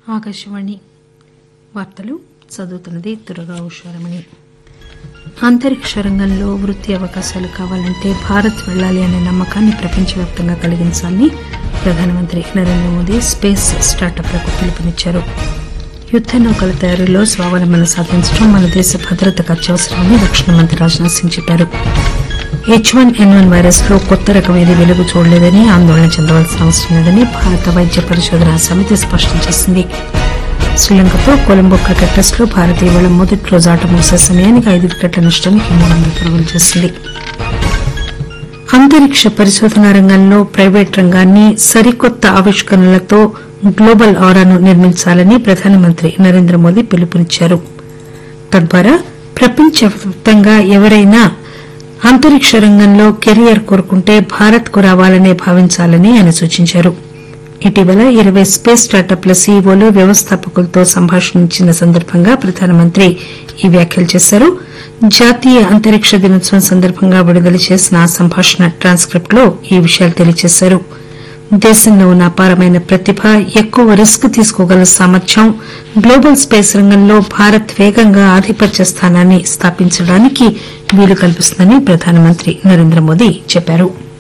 ఆకాశవాణి వార్తలు చదువుతున్నది దుర్గా ఉషారమణి అంతరిక్ష రంగంలో వృత్తి అవకాశాలు కావాలంటే భారత్ వెళ్లాలి అనే నమ్మకాన్ని ప్రపంచవ్యాప్తంగా కలిగించాలని ప్రధానమంత్రి నరేంద్ర మోదీ స్పేస్ స్టార్టప్లకు పిలుపునిచ్చారు యుద్ద నౌకల తయారీలో స్వావలంబన సాధించడం మన దేశ భద్రతకు అత్యవసరమని రక్షణ మంత్రి రాజ్నాథ్ సింగ్ చెప్పారు H one N one virus లో కొత్త రకం ఏది వెలుగు చూడలేదని ఆందోళన చెందవలసిన అవసరం లేదని భారత వైద్య పరిశోధన సమితి స్పష్టం చేసింది శ్రీలంకతో కొలంబో క్రికెట్ టెస్ట్ లో భారత్ ఇవాళ మొదటి రోజు ఆట ముగిసే సమయానికి ఐదు వికెట్ల నష్టానికి మూడు వందల పరుగులు చేసింది అంతరిక్ష పరిశోధన రంగంలో ప్రైవేట్ రంగాన్ని సరికొత్త ఆవిష్కరణలతో గ్లోబల్ ఆరాను నిర్మించాలని ప్రధానమంత్రి నరేంద్ర మోదీ పిలుపునిచ్చారు తద్వారా ప్రపంచవ్యాప్తంగా ఎవరైనా అంతరిక్ష రంగంలో కెరియర్ కోరుకుంటే భారత్ కు రావాలనే భావించాలని ఆయన సూచించారు ఇటీవల ఇరవై స్పేస్ స్టార్టప్ల సీఈఓలు వ్యవస్థాపకులతో సంభాషించిన సందర్భంగా ప్రధానమంత్రి ఈ వ్యాఖ్యలు చేశారు జాతీయ అంతరిక్ష దినోత్సవం సందర్భంగా విడుదల చేసిన ఆ సంభాషణ ట్రాన్స్క్రిప్ట్ లో ఈ విషయాలు తెలియజేశారు దేశంలో ఉన్న అపారమైన ప్రతిభ ఎక్కువ రిస్క్ తీసుకోగల సామర్థ్యం గ్లోబల్ స్పేస్ రంగంలో భారత్ వేగంగా ఆధిపత్య స్థానాన్ని స్థాపించడానికి వీలు కల్పిస్తుందని ప్రధానమంత్రి నరేంద్ర మోదీ చెప్పారు